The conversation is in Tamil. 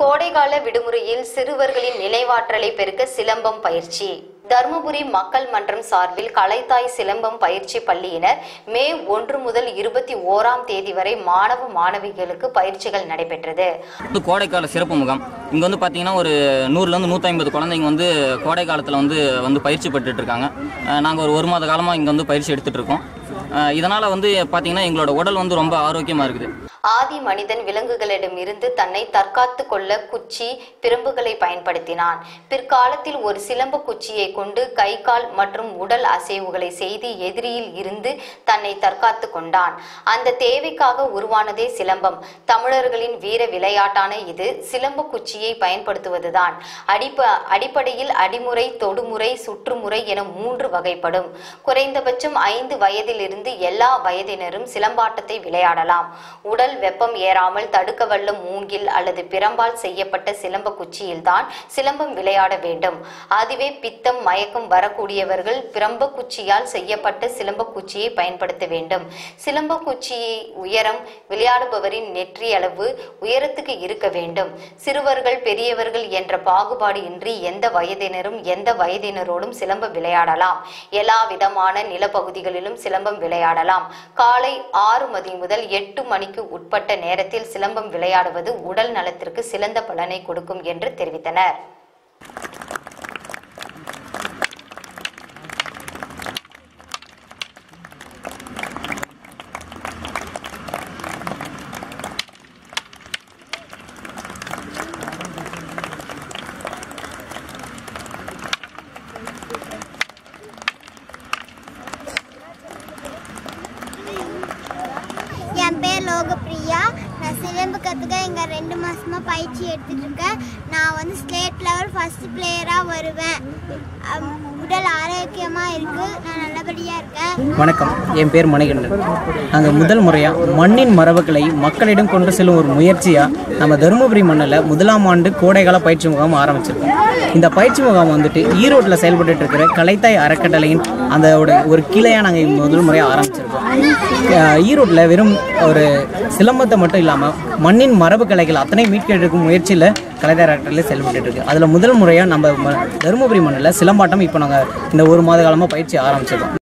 கோடைகால விடுமுறையில் சிறுவர்களின் நினைவாற்றலை பெருக்க சிலம்பம் பயிற்சி தருமபுரி மக்கள் மன்றம் சார்பில் கலைத்தாய் சிலம்பம் பயிற்சி பள்ளியினர் மே ஒன்று முதல் இருபத்தி ஓராம் தேதி வரை மாணவ மாணவிகளுக்கு பயிற்சிகள் நடைபெற்றது வந்து கோடைக்கால சிறப்பு முகாம் இங்கே வந்து பார்த்தீங்கன்னா ஒரு நூறுலேருந்து நூற்றி ஐம்பது குழந்தைங்க வந்து கோடை காலத்தில் வந்து வந்து பயிற்சி பெற்றுட்டு இருக்காங்க நாங்கள் ஒரு ஒரு மாத காலமாக இங்கே வந்து பயிற்சி எடுத்துகிட்டு இருக்கோம் இதனால் வந்து பார்த்தீங்கன்னா எங்களோட உடல் வந்து ரொம்ப ஆரோக்கியமாக இருக்குது ஆதி மனிதன் விலங்குகளிடமிருந்து தன்னை தற்காத்து கொள்ள குச்சி பிரம்புகளை பயன்படுத்தினான் பிற்காலத்தில் ஒரு சிலம்ப குச்சியை கொண்டு கை கால் மற்றும் உடல் அசைவுகளை செய்து எதிரியில் இருந்து தன்னை தற்காத்து கொண்டான் அந்த தேவைக்காக உருவானதே சிலம்பம் தமிழர்களின் வீர விளையாட்டான இது சிலம்ப குச்சியை பயன்படுத்துவதுதான் அடிப்ப அடிப்படையில் அடிமுறை தொடுமுறை சுற்றுமுறை என மூன்று வகைப்படும் குறைந்தபட்சம் ஐந்து வயதிலிருந்து எல்லா வயதினரும் சிலம்பாட்டத்தை விளையாடலாம் உடல் வெப்பம் ஏறாமல் தடுக்க வல்ல மூங்கில் அல்லது பிரம்பால் செய்யப்பட்ட சிலம்ப குச்சியில்தான் சிலம்பம் விளையாட வேண்டும் அதுவே பித்தம் மயக்கம் வரக்கூடியவர்கள் பிரம்ப குச்சியால் செய்யப்பட்ட சிலம்ப குச்சியை பயன்படுத்த வேண்டும் சிலம்ப குச்சியை உயரம் விளையாடுபவரின் நெற்றி அளவு உயரத்துக்கு இருக்க வேண்டும் சிறுவர்கள் பெரியவர்கள் என்ற பாகுபாடு இன்றி எந்த வயதினரும் எந்த வயதினரோடும் சிலம்பம் விளையாடலாம் எல்லா விதமான நிலப்பகுதிகளிலும் சிலம்பம் விளையாடலாம் காலை ஆறு மணி முதல் எட்டு மணிக்கு உட்பட்ட நேரத்தில் சிலம்பம் விளையாடுவது உடல் நலத்திற்கு சிறந்த பலனை கொடுக்கும் என்று தெரிவித்தனர் என் பேர் லோகப்பிரியா நான் சிலம்பு கற்றுக்க இங்கே ரெண்டு மாசமாக பயிற்சி எடுத்துட்டு இருக்கேன் நான் வந்து ஸ்டேட் லெவல் ஃபர்ஸ்ட் பிளேயராக வருவேன் அம், உடல் ஆரோக்கியமாக இருக்குது நான் நல்லபடியாக இருக்கேன் வணக்கம் என் பேர் மணிகண்டன் நாங்கள் முதல் முறையாக மண்ணின் மரபுகளை மக்களிடம் கொண்டு செல்லும் ஒரு முயற்சியாக நம்ம தருமபுரி மண்ணில் முதலாம் ஆண்டு கோடைகால பயிற்சி முகாம் ஆரம்பிச்சிருக்கோம் இந்த பயிற்சி முகாம் வந்துட்டு ஈரோட்டில் செயல்பட்டு இருக்கிற கலைத்தாய் அறக்கட்டளையின் அந்த ஒரு கிளையாக நாங்கள் முதல் முறையாக ஆரம்பிச்சிருக்கோம் அஹ் ஈரோட்டில் வெறும் ஒரு சிலம்பத்தை மட்டும் இல்லாமல் மண்ணின் மரபு கலைகள் அத்தனை மீட்கெடுக்கும் முயற்சியில் கலைத்தாய் அறக்கட்டளை செயல்பட்டு இருக்கு அதில் முதல் முறையாக நம்ம ம- தருமபுரி மண்ணில் சிலம்பாட்டம் இப்போ நாங்கள் இந்த ஒரு மாத காலமாக பயிற்சி ஆரம்பிச்சிருக்கோம்